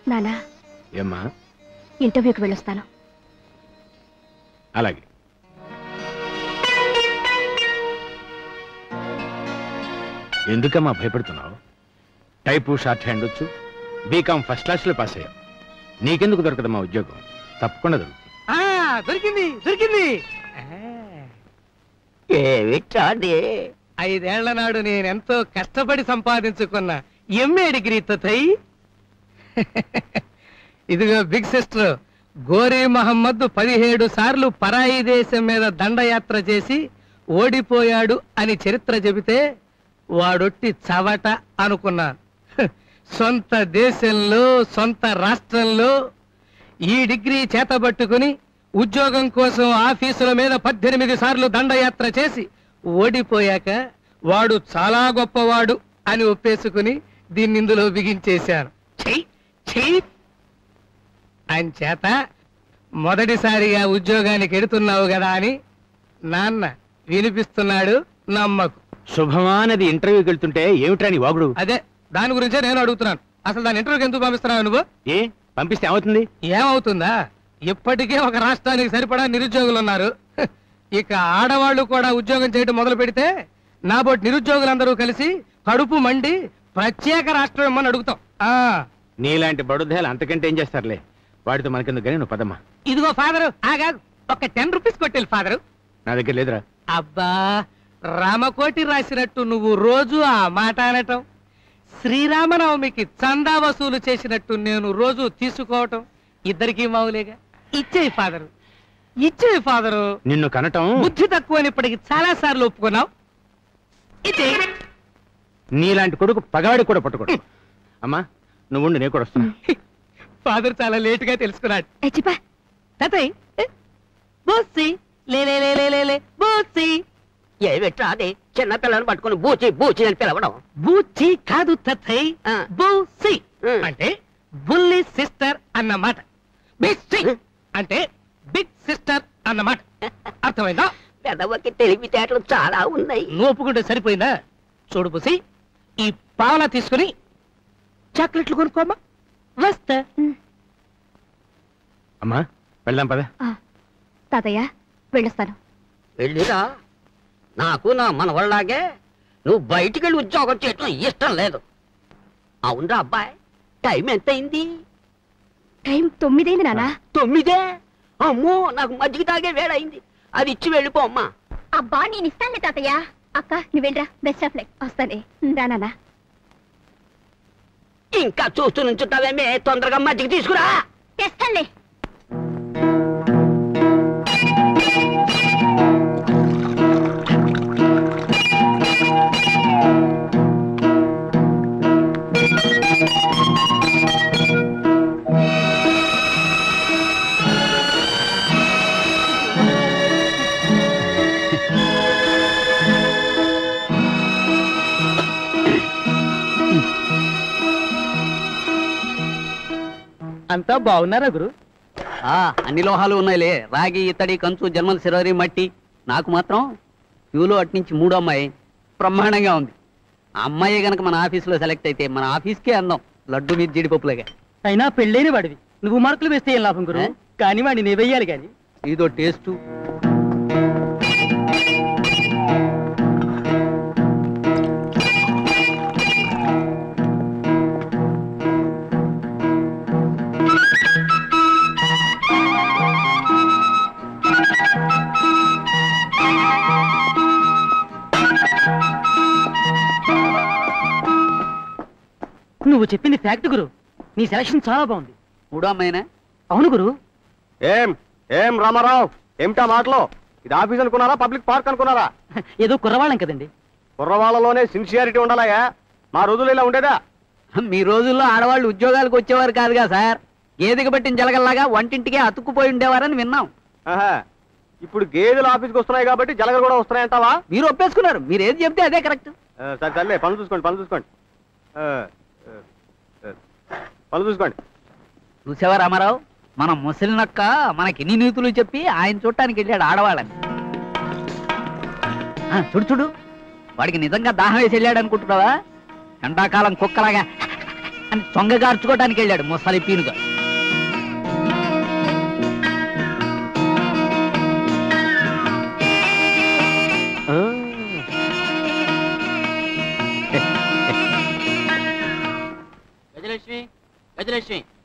నానా ఏమ్మా ఇంటర్వ్యూకి వెళ్ళొస్తాను అలాగే ఎందుకమ్మా భయపడుతున్నావు టైపు షార్ట్ హ్యాండ్ వచ్చు బీకామ్ ఫస్ట్ క్లాస్లో పాస్ అయ్యావు నీకెందుకు దొరకదమ్మా ఉద్యోగం తప్పకుండా దొరుకుతుంది ఆ, దొరికింది దొరికింది ఏమిటండి ఐదేళ్ల నాడు నేను ఎంతో కష్టపడి సంపాదించుకున్న ఎంఏ డిగ్రీతో తై ఇదిగో బిగ్ సిస్టర్ గోరీ మహమ్మద్ పదిహేడు సార్లు పరాయి దేశం మీద దండయాత్ర చేసి ఓడిపోయాడు అని చరిత్ర చెబితే వాడొట్టి చవట అనుకున్నాను హ్, సొంత దేశంలో సొంత రాష్ట్రంలో ఈ డిగ్రీ చేతబట్టుకుని ఉద్యోగం కోసం ఆఫీసుల మీద పద్దెనిమిది సార్లు దండయాత్ర చేసి ఓడిపోయాక వాడు చాలా గొప్పవాడు అని ఒప్పేసుకుని దీన్ని ఇందులో బిగించేశాను చెయ్యి చెయ్యి చేత మొదటిసారిగా ఉద్యోగానికి ఎడుతున్నావు కదా అని నాన్న వినిపిస్తున్నాడు నమ్మకు శుభమా అనేది ఇంటర్వ్యూకి వెళ్తుంటే ఏమిట్రా నీ వాగుడు అదే దాని గురించే నేను అడుగుతున్నాను అసలు దాని ఇంటర్వ్యూకి ఎందుకు పంపిస్తున్నావు నువ్వు ఏ పంపిస్తే ఏమవుతుంది ఏమవుతుందా ఇప్పటికే ఒక రాష్ట్రానికి సరిపడా నిరుద్యోగులు ఉన్నారు హ్, ఇక ఆడవాళ్ళు కూడా ఉద్యోగం చేయడం మొదలు పెడితే నాబోటి నిరుద్యోగులందరూ కలిసి కడుపు మండి ప్రత్యేక రాష్ట్రం ఇమ్మని అడుగుతాం ఆ నీలాంటి బడుద్దాలు అంతకంటే ఏం చేస్తారులే వాడితో మనకెందుకు కానీ నువ్వు పదమ్మా ఇదిగో ఫాదరు ఆగా ఒక టెన్ రూపీస్ కొట్టేది ఫాదరు నా దగ్గర లేదురా అబ్బా రామకోటి రాసినట్టు నువ్వు రోజు ఆ మాట అనటం శ్రీరామనవమికి చందా వసూలు చేసినట్టు నేను రోజు తీసుకోవటం ఇద్దరికీ మావులేగా ఇచ్చేయి ఫాదరు ఇచ్చేయి ఫాదరు నిన్ను కనటం బుద్ధి తక్కువ అని ఇప్పటికి చాలా సార్లు ఒప్పుకున్నావు ఇచ్చేయి నీలాంటి కొడుకు పగాడి కూడా పట్టుకోడు అమ్మా నువ్వు ఉండు, నేను కూడా వస్తున్నా ఫాదర్ చాలా లేట్ గా తెలుసుకున్నాడు ఎచ్చిపా తాతయ్య బూసి లే లే లే లే లే లే బూసి ఏమిట్రాది చిన్న పిల్లలు పట్టుకుని బూచి బూచి అని పిలవడం బూచి కాదు తథై ఆ. బూసి ఉమ్. అంటే బుల్లి సిస్టర్ అన్నమాట బిగ్ అంటే బిగ్ సిస్టర్ అన్నమాట అర్థమైందా పెదవకి తెలివితేటలు చాలా ఉన్నాయి నువ్వు ఒప్పుకుంటే సరిపోయిందా చూడు బుసి ఈ పావలా తీసుకుని చాక్లెట్లు కొనుక్కోమ్మా వస్తా అమ్మా వెళ్దాం పద తాతయ్య వెళ్ళొస్తాను వెళ్ళిరా నాకు నా మనవళ్ళలాగే నువ్వు బయటికి వెళ్ళి ఉద్యోగం చేయటం ఇష్టం లేదు అవునరా అబ్బాయి టైం ఎంత అయింది టైం తొమ్మిదైంది నానా తొమ్మిదే అమ్మో నాకు మజ్జిగ తాగే వేడైంది అది ఇచ్చి వెళ్ళిపో అమ్మా అబ్బా నేను ఇస్తానులే తాతయ్య అక్క నువ్వు వెళ్ళరా బెస్ట్ ఆఫ్ లక్ వస్తానే రా నానా ఇంకా చూస్తూ నుంచుంటావేమే తొందరగా మజ్జిగ తీసుకురా తెస్తానులే అంతా బాగున్నారా గురు ఆ అన్ని లోహాలు ఉన్నాయిలే రాగి ఇత్తడి కంచు జన్మల సిరవరి మట్టి నాకు మాత్రం క్యూలో అట్నుంచి మూడో అమ్మాయి బ్రహ్మాండంగా ఉంది ఆ అమ్మాయి గనక మన ఆఫీసులో సెలెక్ట్ అయితే మన ఆఫీస్కే అందం లడ్డు మీద జీడిపప్పులాగా అయినా పెళ్ళైన వాడివి నువ్వు మార్కులు వేస్తే ఏం లాభం గురు ఏ? కానీ వాడిని నీ వెయ్యాలి కానీ ఇదో టేస్ట్ నువ్వు చెప్పింది ఫ్యాక్ట్ గురు నీ సెలక్షన్ చాలా బాగుంది మూడో అమ్మాయినా అవును గురు ఏం ఏం రామారావు ఏమిటా మాటలు ఇది ఆఫీస్ అనుకున్నారా పబ్లిక్ పార్క్ అనుకున్నారా ఏదో కుర్రవాళ్ళం కదండి కుర్రవాళ్ళలోనే సిన్సియారిటీ ఉండాలయా మా రోజులు ఇలా ఉండేదా మీ రోజుల్లో ఆడవాళ్ళు ఉద్యోగాలకు వచ్చేవారు కాదుగా సార్ గేదెకి పట్టిన జలగల్లాగా వంటింటికే అతుక్కుపోయి ఉండేవారని విన్నాం ఆహా. ఇప్పుడు గేదెలు ఆఫీస్కి వస్తున్నాయి కాబట్టి జలగలు కూడా వస్తున్నాయంటావా మీరు ఒప్పేసుకున్నారు మీరు ఏది చెప్తే అదే కరెక్ట్ ఆ, సరే సర్లే పనులు చూసుకోండి పనులు చూసుకోండి ఆ, ఆ, ఆ, పనులు చూసుకోండి చూసావా రామారావు మన ముసలి నక్క మనకి ఎన్ని నీతులు చెప్పి ఆయన చూడటానికి వెళ్ళాడు ఆడవాళ్ళని ఆ, చూడు చూడు వాడికి నిజంగా దాహం వేసి వెళ్ళాడు అనుకుంటున్నావా ఎండాకాలం కుక్కలాగా అని సొంగగార్చుకోవడానికి వెళ్ళాడు ముసలి పీనుగా ఆ. గజలక్ష్మి గజలక్ష్మి